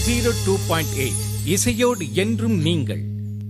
zero two point eight இசையோடு என்றும் நீங்கள்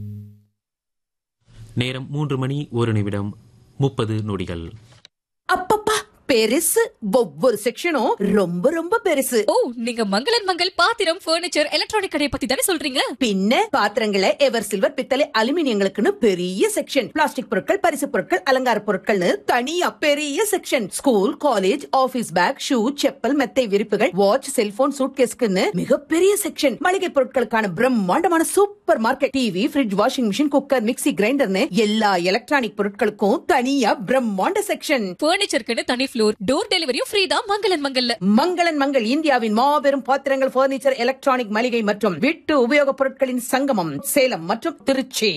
நேரம் மூன்று மணி ஒரு நிமிடம் முப்பது நொடிகள் அப்பப்பா பெருசு ஒவ்வொரு செக்ஷனும் ரொம்ப ரொம்ப பெருசு ஓ நீங்க மங்களன் மங்கள் பாத்திரம் ஃபர்னிச்சர் எலக்ட்ரானிக் கடையை பத்தி தானே சொல்றீங்க பின்ன பாத்திரங்களை எவர் சில்வர் பித்தளை அலுமினியங்களுக்குன்னு பெரிய செக்ஷன் பிளாஸ்டிக் பொருட்கள் பரிசு பொருட்கள் அலங்கார பொருட்கள்னு தனியா பெரிய section school college office bag shoe chappal மெத்தை விரிப்புகள் வாட்ச் செல்போன் சூட்கேஸ்க்குன்னு மிகப்பெரிய செக்ஷன் மளிகை பொருட்களுக்கான பிரம்மாண்டமான super market TV fridge washing machine cooker mixie கிரைண்டர்னு எல்லா எலக்ட்ரானிக் பொருட்களுக்கும் தனியா பிரம்மாண்ட செக்ஷன் ஃபர்னிச்சருக்குன்னு தனி ஃப்ளோர் டோர் டெலிவரியும் ஃப்ரீ தான் மங்களன் மங்கல்ல மங்களன் மங்கள் இந்தியாவின் மாபெரும் பாத்திரங்கள் பர்னிச்சர் எலக்ட்ரானிக் மளிகை மற்றும் வீட்டு உபயோகப் பொருட்களின் சங்கமம் சேலம் மற்றும் திருச்சி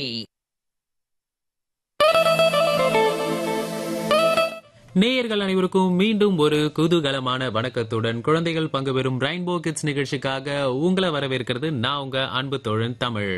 நேயர்கள் அனைவருக்கும் மீண்டும் ஒரு குதூகலமான வணக்கத்துடன் குழந்தைகள் பங்கு பெறும் ரெயின்போ கிட்ஸ் நிகழ்ச்சிக்காக உங்களை வரவேற்கிறது நான் உங்க அன்பு தோழன் தமிழ்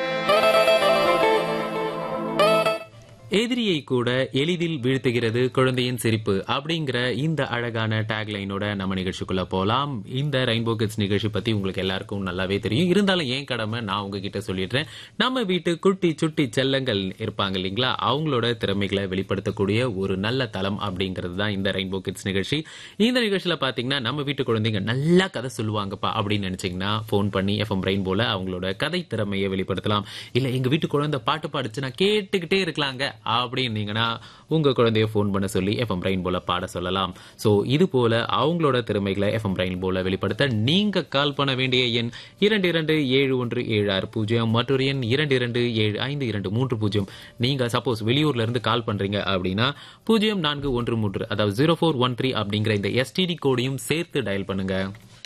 எதிரியை கூட எளிதில் வீழ்த்துகிறது குழந்தையின் சிரிப்பு அப்படிங்கிற இந்த அழகான டேக்லைனோட நம்ம நிகழ்ச்சிக்குள்ள போலாம் இந்த ரெயின்போ கிட்ஸ் நிகழ்ச்சி பத்தி உங்களுக்கு எல்லாருக்கும் நல்லாவே தெரியும் இருந்தாலும் ஏன் கடமை நான் உங்ககிட்ட சொல்லிடுறேன் நம்ம வீட்டு குட்டி சுட்டி செல்லங்கள் இருப்பாங்க இல்லைங்களா அவங்களோட திறமைகளை வெளிப்படுத்தக்கூடிய ஒரு நல்ல தளம் அப்படிங்கிறது தான் இந்த ரெயின்போ கிட்ஸ் நிகழ்ச்சி இந்த நிகழ்ச்சியில பாத்தீங்கன்னா நம்ம வீட்டு குழந்தைங்க நல்லா கதை சொல்லுவாங்கப்பா அப்படின்னு நினைச்சீங்கன்னா ஃபோன் பண்ணி எஃப்எம் ரெயின்போல அவங்களோட கதை திறமையை வெளிப்படுத்தலாம் இல்ல எங்க வீட்டு குழந்தை பாட்டு பாடுச்சு நான் கேட்டுக்கிட்டே இருக்கலாங்க அப்படின்னீங்கன்னா உங்க குழந்தைய ஃபோன் பண்ண சொல்லி எஃப்எம் ரெயின்போல பாட சொல்லலாம் சோ இது போல அவங்களோட திறமைகளை எஃப்எம் ரெயின்போல வெளிப்படுத்த நீங்க கால் பண்ண வேண்டிய எண் இரண்டு இரண்டு ஏழு ஒன்று ஏழு ஆறு பூஜ்ஜியம் மற்றொரு எண் இரண்டு இரண்டு ஏழு ஐந்து இரண்டு மூன்று பூஜ்ஜியம் நீங்க சப்போஸ் வெளியூர்ல இருந்து கால் பண்றீங்க அப்படின்னா பூஜ்ஜியம் நான்கு ஒன்று மூன்று அதாவது ஜீரோ ஃபோர் ஒன் த்ரீ அப்படிங்கிற இந்த எஸ்டிடி கோடையும் சேர்த்து டயல் பண்ணுங்க